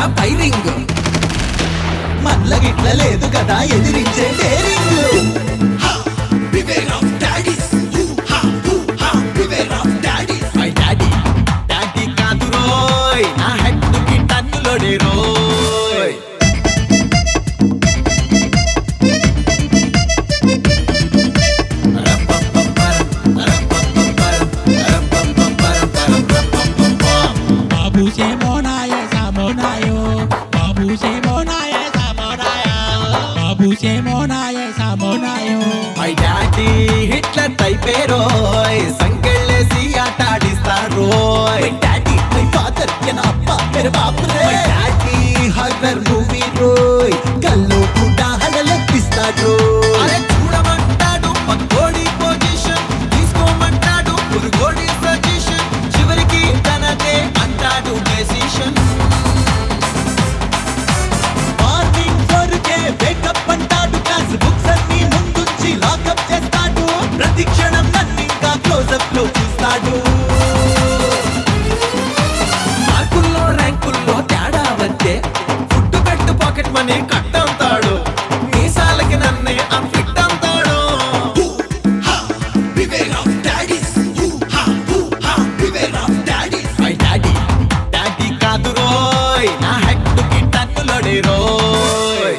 Firing మల్ల గిట్ల లేదు కదా ఎదిరించే డేరింగ్ మై డాడీ డాడీ కాదు రోయ్ నా హెడ్ కి టన్నులోడే రోయ్ Babu se mona ya sa mona yo. Babu se mona ya sa mona yo. Babu se mona ya sa mona yo. My daddy Hitler టైపే రోయ్ సంకెళ్ళేసి ఆట ఆడిస్తారోయ్ మై డాడీ మై ఫాదర్ ఎన అప్ప మేరే బాప్ రే మై డాడీ హర్రర్ మూవీ రోయ్ కల్లో కూడా హడలెత్తిస్తాడు అరే చూడమంటాడు పక్కోడి పొజిషన్ తీసుకోమంటాడు పురుగోడి సజెషన్ చివరికి తనదే అంటాడు డెసిషన్ మార్నింగ్ ఫోర్ కే వేకప్ అంటాడు క్లాస్ బుక్స్ అన్ని ముందుంచి లాకప్ చేస్తాడు ప్రతి క్షణం నన్ను ఇంకా క్లోజప్ లో చూస్తాడు మార్కుల్లో ర్యాంకుల్లో తేడా వచ్చే ఫుడ్ పెట్టు పాకెట్ మనీ కట్ అవుతాడు మీసాలకి నన్నే అన్ఫిట్ అవుతాడు మై డాడీ డాడీ కాదు రోయ్ నా హెడ్ కి టన్నులోడే రోయ్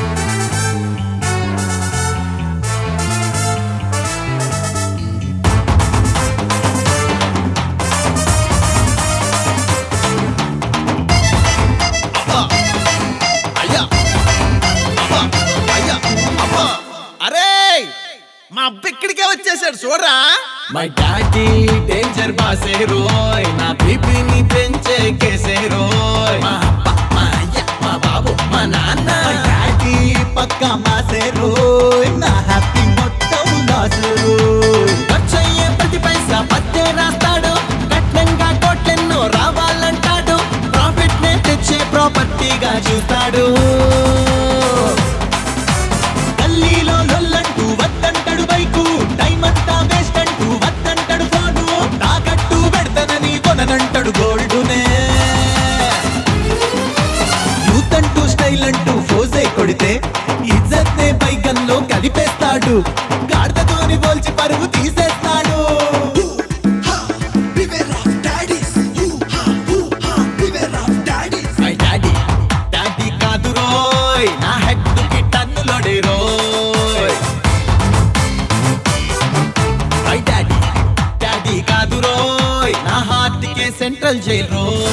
అబ్బా అయ్యా అబ్బా అయ్యా అబ్బా అరే మా అబ్బ ఇక్కడికే వచ్చేసాడు చూడరా మై డాడీ డేంజర్ బాసే రోయ్ నా బీపీని పెంచే కేసే రోయ్ మా అబ్బ మా అయ్య మా బాబు మా నాన్న మై డాడీ పక్కా మాసే రోయ్ నా హ్యాపీ మొత్తం లాస్ రోయ్ ఖర్చయ్యే ప్రతి పైసా పత్తే రాస్తాడు కట్నంగా కోట్లెన్నో రావాలంటాడు ప్రాఫిట్ నే తెచ్చే ప్రాపర్టీగా చూస్తాడు గల్లీలో లొల్లంటూ వద్దంటాడు బైకు టైం అంతా వేస్ట్ అంటూ వద్దంటాడు ఫోను తాకట్టు పెడతానని కొననంటాడు గోల్డునే యూత్ అంటూ స్టైల్ అంటూ ఫోజే కొడితే ఇజ్జత్ నే బైకల్లో కలిపేస్తాడు గాడిదతోని పోల్చి పరువు తీసేస్తాడు మై డాడీ డాడీ కాదు రోయ్ నా హెడ్ కి టన్నులోడే రోయ్ మై డాడీ డాడీ కాదు రోయ్ నా హార్ట్ కే సెంట్రల్ జైల్ రోయ్